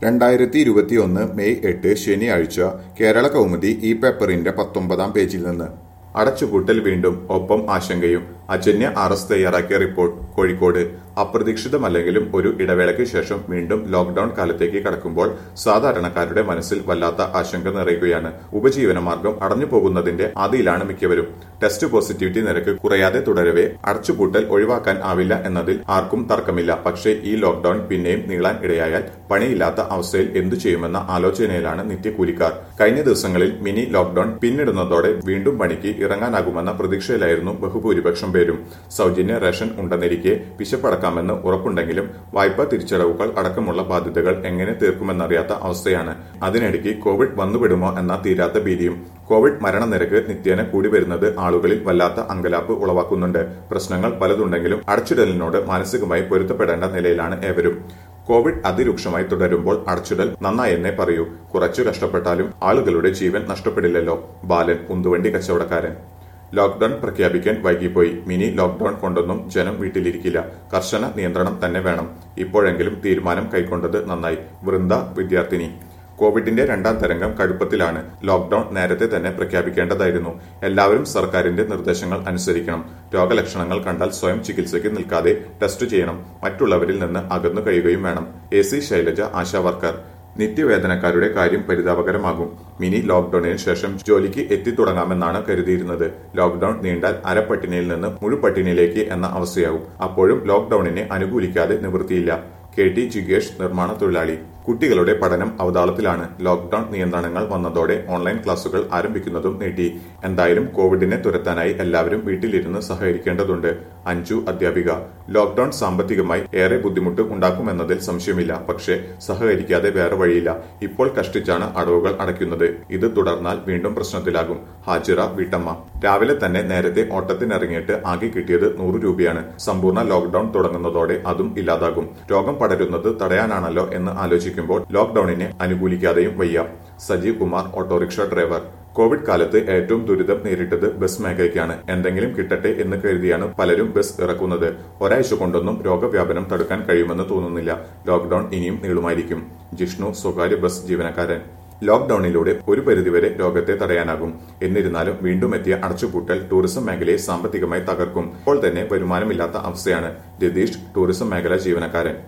രണ്ടായിരത്തി ഇരുപത്തിയൊന്ന് മെയ് എട്ട് ശനിയാഴ്ച കേരള കൗമുദി ഈ പേപ്പറിന്റെ പത്തൊമ്പതാം പേജിൽ നിന്ന് അടച്ചുപൂട്ടൽ വീണ്ടും ഒപ്പം ആശങ്കയും അജന്യ ആർ എസ് തയ്യാറാക്കിയ റിപ്പോർട്ട് കോഴിക്കോട് അപ്രതീക്ഷിതമല്ലെങ്കിലും ഒരു ഇടവേളയ്ക്ക് ശേഷം വീണ്ടും ലോക്ഡൌൺ കാലത്തേക്ക് കടക്കുമ്പോൾ സാധാരണക്കാരുടെ മനസ്സിൽ വല്ലാത്ത ആശങ്ക നിറയുകയാണ് ഉപജീവന മാർഗം അടഞ്ഞു പോകുന്നതിന്റെ ആദിയിലാണ് മിക്കവരും ടെസ്റ്റ് പോസിറ്റിവിറ്റി നിരക്ക് കുറയാതെ തുടരവേ അടച്ചുപൂട്ടൽ ഒഴിവാക്കാൻ ആവില്ല എന്നതിൽ ആർക്കും തർക്കമില്ല പക്ഷേ ഈ ലോക്ഡൌൺ പിന്നെയും നീളാൻ ഇടയായാൽ പണിയില്ലാത്ത അവസ്ഥയിൽ എന്തു ചെയ്യുമെന്ന ആലോചനയിലാണ് നിത്യക്കൂലിക്കാർ കഴിഞ്ഞ ദിവസങ്ങളിൽ മിനി ലോക്ഡൌൺ പിന്നിടുന്നതോടെ വീണ്ടും പണിക്ക് ഇറങ്ങാനാകുമെന്ന പ്രതീക്ഷയിലായിരുന്നു ബഹുഭൂരിപക്ഷം പേരും സൗജന്യ റേഷൻ ഉണ്ടെന്നിരിക്കെ വിശപ്പടക്കാമെന്ന് ഉറപ്പുണ്ടെങ്കിലും വായ്പാ തിരിച്ചടവുകൾ അടക്കമുള്ള ബാധ്യതകൾ എങ്ങനെ തീർക്കുമെന്നറിയാത്ത അവസ്ഥയാണ് അതിനിടയ്ക്ക് കോവിഡ് വന്നുവിടുമോ എന്ന തീരാത്ത ഭീതിയും കോവിഡ് മരണനിരക്ക് നിത്യേന കൂടി വരുന്നത് ആളുകളിൽ വല്ലാത്ത അങ്കലാപ്പ് ഉളവാക്കുന്നുണ്ട് പ്രശ്നങ്ങൾ പലതുണ്ടെങ്കിലും അടച്ചിടലിനോട് മാനസികമായി പൊരുത്തപ്പെടേണ്ട നിലയിലാണ് ഏവരും കോവിഡ് അതിരൂക്ഷമായി തുടരുമ്പോൾ അടച്ചിടൽ നന്നായെന്നേ പറയൂ കുറച്ചു കഷ്ടപ്പെട്ടാലും ആളുകളുടെ ജീവൻ നഷ്ടപ്പെടില്ലല്ലോ ബാലൻ ഉന്തുവണ്ടി കച്ചവടക്കാരൻ ലോക്ഡൌൺ പ്രഖ്യാപിക്കാൻ വൈകിപ്പോയി മിനി ലോക്ഡൌൺ കൊണ്ടൊന്നും ജനം വീട്ടിലിരിക്കില്ല കർശന നിയന്ത്രണം തന്നെ വേണം ഇപ്പോഴെങ്കിലും തീരുമാനം കൈക്കൊണ്ടത് നന്നായി വൃന്ദ വിദ്യാർത്ഥിനി കോവിഡിന്റെ രണ്ടാം തരംഗം കടുപ്പത്തിലാണ് ലോക്ഡൌൺ നേരത്തെ തന്നെ പ്രഖ്യാപിക്കേണ്ടതായിരുന്നു എല്ലാവരും സർക്കാരിന്റെ നിർദ്ദേശങ്ങൾ അനുസരിക്കണം രോഗലക്ഷണങ്ങൾ കണ്ടാൽ സ്വയം ചികിത്സയ്ക്ക് നിൽക്കാതെ ടെസ്റ്റ് ചെയ്യണം മറ്റുള്ളവരിൽ നിന്ന് അകന്നു കഴിയുകയും വേണം A C Shailaja ASHA worker നിത്യവേതനക്കാരുടെ കാര്യം പരിതാപകരമാകും മിനി ലോക്ഡൌണിന് ശേഷം ജോലിക്ക് എത്തിത്തുടങ്ങാമെന്നാണ് കരുതിയിരുന്നത് ലോക്ഡൌൺ നീണ്ടാൽ അരപ്പട്ടിണിയിൽ നിന്ന് മുഴുപട്ടിണിയിലേക്ക് എന്ന അവസ്ഥയാകും അപ്പോഴും ലോക്ഡൌണിനെ അനുകൂലിക്കാതെ നിവൃത്തിയില്ല കെ ടി ജിഗേഷ് നിർമ്മാണ തൊഴിലാളി കുട്ടികളുടെ പഠനം അവതാളത്തിലാണ് ലോക്ഡൌൺ നിയന്ത്രണങ്ങൾ വന്നതോടെ ഓൺലൈൻ ക്ലാസുകൾ ആരംഭിക്കുന്നതും നീട്ടി എന്തായാലും കോവിഡിനെ തുരത്താനായി എല്ലാവരും വീട്ടിലിരുന്ന് സഹകരിക്കേണ്ടതുണ്ട് അഞ്ചു അധ്യാപിക ലോക്ഡൌൺ സാമ്പത്തികമായി ഏറെ ബുദ്ധിമുട്ട് ഉണ്ടാക്കുമെന്നതിൽ സംശയമില്ല പക്ഷേ സഹകരിക്കാതെ വേറെ വഴിയില്ല ഇപ്പോൾ കഷ്ടിച്ചാണ് അടവുകൾ അടയ്ക്കുന്നത് ഇത് തുടർന്നാൽ വീണ്ടും പ്രശ്നത്തിലാകും ഹാജിറ വീട്ടമ്മ രാവിലെ തന്നെ നേരത്തെ ഓട്ടത്തിനിറങ്ങിയിട്ട് ആകെ കിട്ടിയത് നൂറ് രൂപയാണ് സമ്പൂർണ്ണ ലോക്ഡൌൺ തുടങ്ങുന്നതോടെ അതും ഇല്ലാതാകും രോഗം പടരുന്നത് തടയാനാണല്ലോ എന്ന് ആലോചിക്കുമ്പോൾ ലോക്ഡൌണിനെ അനുകൂലിക്കാതെയും വയ്യ Sajeev Kumar autorickshaw driver Covid കാലത്ത് ഏറ്റവും ദുരിതം നേരിട്ടത് ബസ് മേഖലയ്ക്കാണ് എന്തെങ്കിലും കിട്ടട്ടെ എന്ന് കരുതിയാണ് പലരും ബസ് ഇറക്കുന്നത് ഒരാഴ്ച കൊണ്ടൊന്നും രോഗവ്യാപനം തടുക്കാൻ കഴിയുമെന്ന് തോന്നുന്നില്ല ലോക്ഡൌൺ ഇനിയും നീളുമായിരിക്കും ജിഷ്ണു സ്വകാര്യ ബസ് ജീവനക്കാരൻ ലോക്ഡൌണിലൂടെ ഒരു പരിധിവരെ രോഗത്തെ തടയാനാകും എന്നിരുന്നാലും വീണ്ടും എത്തിയ അടച്ചുപൂട്ടൽ ടൂറിസം മേഖലയെ സാമ്പത്തികമായി തകർക്കും ഇപ്പോൾ തന്നെ വരുമാനമില്ലാത്ത അവസ്ഥയാണ് രതീഷ് ടൂറിസം മേഖല ജീവനക്കാരൻ